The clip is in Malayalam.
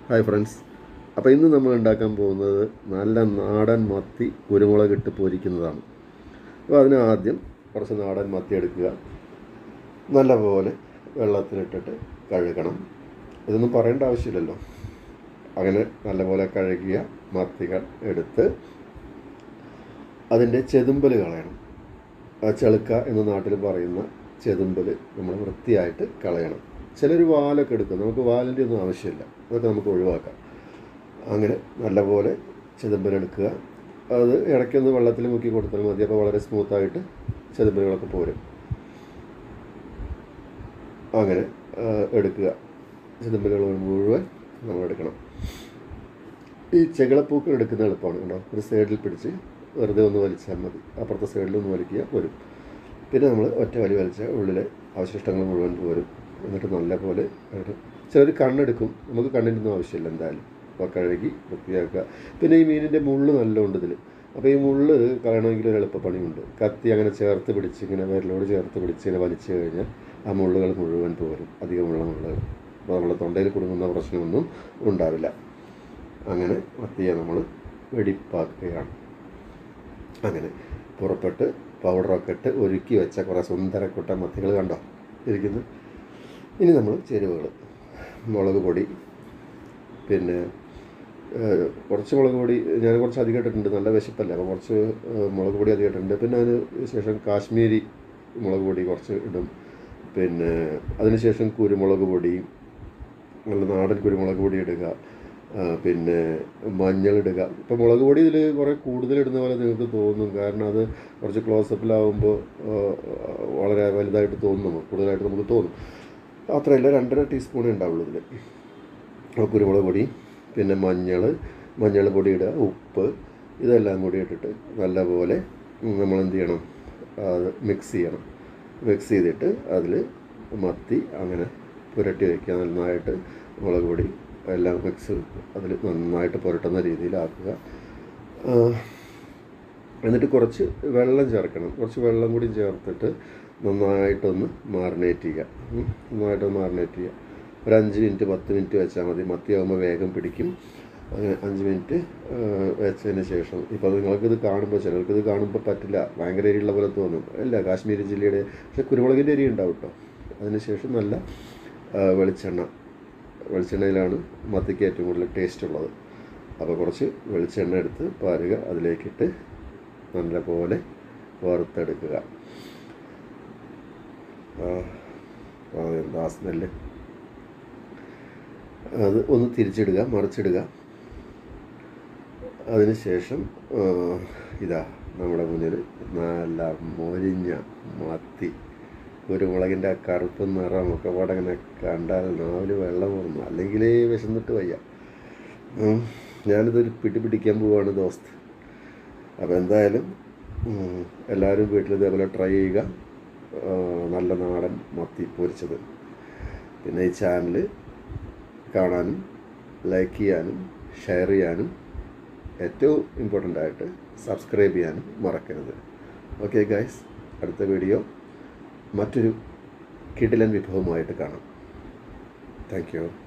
ഹായ് ഫ്രണ്ട്സ് അപ്പോൾ ഇന്ന് നമ്മൾ ഉണ്ടാക്കാൻ പോകുന്നത് നല്ല നാടൻ മത്തി കുരുമുളക് ഇട്ട് പൊരിക്കുന്നതാണ് അപ്പോൾ അതിന് ആദ്യം കുറച്ച് നാടൻ മത്തി എടുക്കുക നല്ലപോലെ വെള്ളത്തിലിട്ടിട്ട് കഴുകണം ഇതൊന്നും പറയേണ്ട ആവശ്യമില്ലല്ലോ അങ്ങനെ നല്ലപോലെ കഴുകിയ മത്തികൾ എടുത്ത് അതിൻ്റെ ചെതുമ്പൽ കളയണം ആ ചെളുക്ക എന്ന നാട്ടിൽ പറയുന്ന ചെതുമ്പൽ നമ്മൾ വൃത്തിയായിട്ട് കളയണം ചിലർ വാലൊക്കെ എടുക്കും നമുക്ക് വാലിൻ്റെ ഒന്നും ആവശ്യമില്ല അതൊക്കെ നമുക്ക് ഒഴിവാക്കാം അങ്ങനെ നല്ലപോലെ ചെതുമ്പലെടുക്കുക അത് ഇടയ്ക്കൊന്ന് വെള്ളത്തിൽ മുക്കി കൊടുത്താൽ മതി അപ്പോൾ വളരെ സ്മൂത്തായിട്ട് ചെതുമ്പലുകളൊക്കെ പോരും അങ്ങനെ ആ, എടുക്കുക ചെതുമ്പലുകൾ മുഴുവൻ നമ്മൾ എടുക്കണം ഈ ചെകിളപ്പൂക്കൾ എടുക്കുന്ന എളുപ്പമാണ് കേട്ടോ ഒരു സൈഡിൽ പിടിച്ച് വെറുതെ ഒന്ന് വലിച്ചാൽ മതി അപ്പുറത്തെ സൈഡിൽ ഒന്ന് വലിക്കുക പോരും പിന്നെ നമ്മൾ ഒറ്റ വലി വലിച്ച ഉള്ളിലെ അവശിഷ്ടങ്ങൾ മുഴുവൻ പോരും എന്നിട്ട് നല്ലപോലെ ഒരു ചിലർ കണ്ണെടുക്കും നമുക്ക് കണ്ണിൻ്റെ ഒന്നും ആവശ്യമില്ല എന്തായാലും അപ്പോൾ കഴുകി വൃത്തിയാക്കുക പിന്നെ ഈ മീനിൻ്റെ മുള്ള് നല്ല ഉണ്ട് ഇതിൽ അപ്പോൾ ഈ മുള്ള് കളയണമെങ്കിൽ ഒരു എളുപ്പപ്പണിയുണ്ട് കത്തി അങ്ങനെ ചേർത്ത് പിടിച്ച് ഇങ്ങനെ വിരലോട് ചേർത്ത് പിടിച്ച് ഇങ്ങനെ വലിച്ചു കഴിഞ്ഞാൽ ആ മുള്ളുകൾ മുഴുവൻ പോരും അധികമുള്ള മുള്ളുകൾ അപ്പോൾ നമ്മുടെ തൊണ്ടയിൽ കുടുങ്ങുന്ന പ്രശ്നമൊന്നും ഉണ്ടാവില്ല അങ്ങനെ മത്തിയെ നമ്മൾ വെടിപ്പാക്കുകയാണ് അങ്ങനെ പുറപ്പെട്ട് പൗഡറൊക്കെ ഇട്ട് ഒരുക്കി വെച്ച കുറേ സുന്ദരക്കുട്ട മത്തികൾ കണ്ടോ ഇരിക്കുന്നു ഇനി നമ്മൾ ചേരുവകൾ മുളക് പൊടി പിന്നെ ഏഹ്, കുറച്ച് മുളക് പൊടി ഞാൻ കുറച്ച് അധികം ഇട്ടിട്ടുണ്ട് നല്ല വിശപ്പല്ല അപ്പോൾ കുറച്ച് ഏഹ്, മുളക് പൊടി അധികം ഇട്ടിട്ടുണ്ട് പിന്നെ അതിന് ശേഷം കാശ്മീരി മുളക് പൊടി കുറച്ച് ഇടും പിന്നെ അതിന് ശേഷം കുരുമുളക് പൊടി നല്ല നാടൻ കുരുമുളക് പൊടി ഇടുക ആ, പിന്നെ മഞ്ഞൾ ഇടുക ഇപ്പോൾ മുളക് പൊടി ഇതിൽ കുറേ കൂടുതൽ ഇടുന്ന പോലെ നിങ്ങൾക്ക് തോന്നും കാരണം അത് കുറച്ച് ക്ലോസപ്പിലാവുമ്പോൾ വളരെ വലുതായിട്ട് തോന്നും നമുക്ക് കൂടുതലായിട്ട് നമുക്ക് തോന്നും അത്രയല്ല രണ്ടര ടീസ്പൂണേ ഉണ്ടാവുള്ളൂ ഇതിൽ അപ്പോൾ കുരുമുളക് പൊടി പിന്നെ മഞ്ഞൾ മഞ്ഞൾ പൊടി ഇടുക ഉപ്പ് ഇതെല്ലാം കൂടി ഇട്ടിട്ട് നല്ലപോലെ നമ്മൾ എന്ത് ചെയ്യണം അത് മിക്സ് ചെയ്യണം മിക്സ് ചെയ്തിട്ട് അതിൽ മത്തി അങ്ങനെ പുരട്ടി വയ്ക്കുക നന്നായിട്ട് മുളക് പൊടി എല്ലാം മിക്സ് അതിൽ നന്നായിട്ട് പുരട്ടുന്ന രീതിയിലാക്കുക ആ, എന്നിട്ട് കുറച്ച് വെള്ളം ചേർക്കണം കുറച്ച് വെള്ളം കൂടി ചേർത്തിട്ട് നന്നായിട്ടൊന്ന് മാറിനേറ്റ് ചെയ്യുക ഉം. നന്നായിട്ടൊന്ന് മാറിനേറ്റ് ചെയ്യുക ഒരു അഞ്ച് മിനിറ്റ് പത്ത് മിനിറ്റ് വെച്ചാൽ മതി മത്തിയാകുമ്പോൾ വേഗം പിടിക്കും അങ്ങനെ അഞ്ച് മിനിറ്റ് ആ, വെച്ചതിന് ശേഷം ഇപ്പോൾ നിങ്ങൾക്കിത് കാണുമ്പോൾ ചിലർക്കിത് കാണുമ്പോൾ പറ്റില്ല ഭയങ്കര എരിയുള്ള പോലെ തോന്നും അല്ല കാശ്മീരി ജില്ലയുടെ പക്ഷേ കുരുമുളകിൻ്റെ എരി ഉണ്ടാവും കേട്ടോ അതിനുശേഷം നല്ല ആ, വെളിച്ചെണ്ണ വെളിച്ചെണ്ണയിലാണ് മത്തിക്ക് ഏറ്റവും കൂടുതൽ ടേസ്റ്റ് ഉള്ളത് അപ്പോൾ കുറച്ച് വെളിച്ചെണ്ണ എടുത്ത് പാരുക അതിലേക്കിട്ട് നല്ലപോലെ വറുത്തെടുക്കുക ആ, ആ, എന്താ സ്മെല്ല് അത് ഒന്ന് തിരിച്ചിടുക മറിച്ചിടുക അതിനുശേഷം ആ, ഇതാ നമ്മുടെ മുന്നിൽ നല്ല മൊരിഞ്ഞ മത്തി കുരുമുളകിൻ്റെ ആ കറുപ്പ് നിറമൊക്കെ പാടെ ഇങ്ങനെ കണ്ടാൽ നാവിൽ വെള്ളം വന്നു അല്ലെങ്കിൽ വിശന്നിട്ട് വയ്യ ഉം, ഞാനിതൊരു പിടി പിടിക്കാൻ പോവാണ് ദോസ്ത് അപ്പോൾ എന്തായാലും ഉം, എല്ലാവരും വീട്ടിൽ ഇതേപോലെ ട്രൈ ചെയ്യുക ആ, നല്ല നാടൻ മത്തി പൊരിച്ചത് പിന്നെ ഈ ചാനൽ കാണാനും ലൈക്ക് ചെയ്യാനും ഷെയർ ചെയ്യാനും ഏറ്റവും ഇമ്പോർട്ടൻ്റ് ആയിട്ട് സബ്സ്ക്രൈബ് ചെയ്യാനും മറക്കരുത് ഓക്കെ ഗൈസ് അടുത്ത വീഡിയോ മറ്റൊരു കിടിലൻ വിഭവമായിട്ട് കാണാം താങ്ക് യു